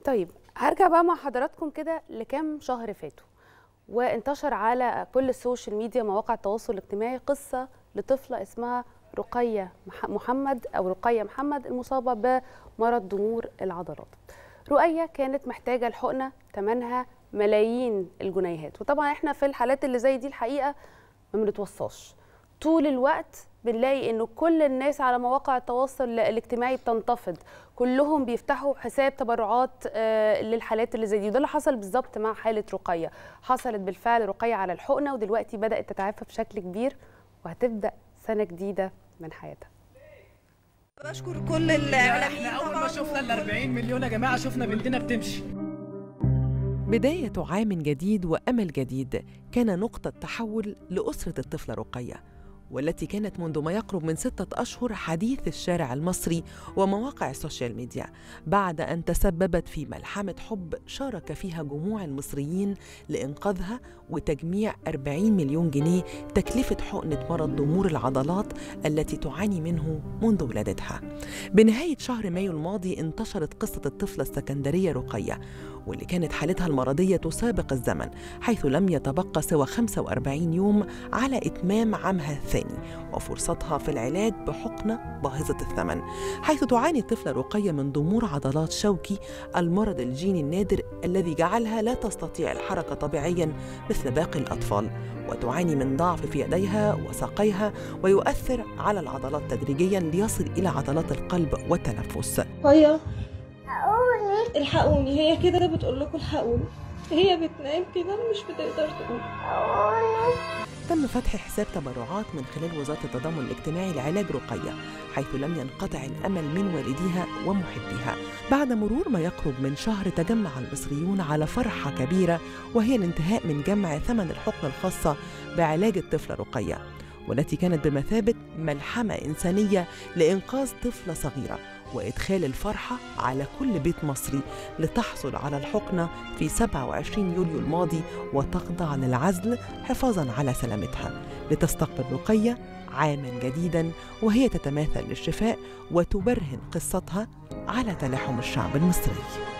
طيب هرجع بقى مع حضراتكم كده لكام شهر فاتوا وانتشر على كل السوشيال ميديا مواقع التواصل الاجتماعي قصة لطفلة اسمها رقية مح- محمد أو رقية محمد المصابة بمرض ضمور العضلات رقية كانت محتاجة الحقنة ثمنها ملايين الجنيهات وطبعا احنا في الحالات اللي زي دي الحقيقة ما بنتوصاش طول الوقت بنلاقي انه كل الناس على مواقع التواصل الاجتماعي بتنتفض كلهم بيفتحوا حساب تبرعات آه، للحالات اللي زي دي وده اللي حصل بالظبط مع حاله رقيه حصلت بالفعل رقيه على الحقنه ودلوقتي بدات تتعافى بشكل كبير وهتبدا سنه جديده من حياتها بشكر كل احنا الاعلاميين اول ما طبعاً. شفنا ال 40 مليون يا جماعه شفنا بنتنا بتمشي بداية عام جديد وأمل جديد كان نقطة تحول لأسرة الطفلة رقية والتي كانت منذ ما يقرب من ستة أشهر حديث الشارع المصري ومواقع السوشيال ميديا بعد أن تسببت في ملحمة حب شارك فيها جموع المصريين لإنقاذها وتجميع 40 مليون جنيه تكلفة حقنة مرض ضمور العضلات التي تعاني منه منذ ولادتها بنهاية شهر مايو الماضي انتشرت قصة الطفلة السكندرية رقية واللي كانت حالتها المرضية تسابق الزمن حيث لم يتبقى سوى 45 يوم على إتمام عامها الثاني وفرصتها في العلاج بحقنة باهظة الثمن حيث تعاني الطفلة رقية من ضمور عضلات شوكي المرض الجيني النادر الذي جعلها لا تستطيع الحركة طبيعيا مثل باقي الأطفال وتعاني من ضعف في يديها وساقيها ويؤثر على العضلات تدريجيا ليصل إلى عضلات القلب والتنفس هيا الحقوني هي كده بتقول لكم الحقوني هي بتنام كده مش بتقدر تقوم تم فتح حساب تبرعات من خلال وزارة التضامن الاجتماعي لعلاج رقية حيث لم ينقطع الأمل من والديها ومحبيها بعد مرور ما يقرب من شهر تجمع المصريون على فرحة كبيرة وهي الانتهاء من جمع ثمن الحقنة الخاصة بعلاج الطفلة رقية والتي كانت بمثابة ملحمة إنسانية لإنقاذ طفلة صغيرة وإدخال الفرحة على كل بيت مصري لتحصل على الحقنة في 27 يوليو الماضي وتخضع للعزل حفاظا على سلامتها لتستقبل رقية عاما جديدا وهي تتماثل للشفاء وتبرهن قصتها على تلاحم الشعب المصري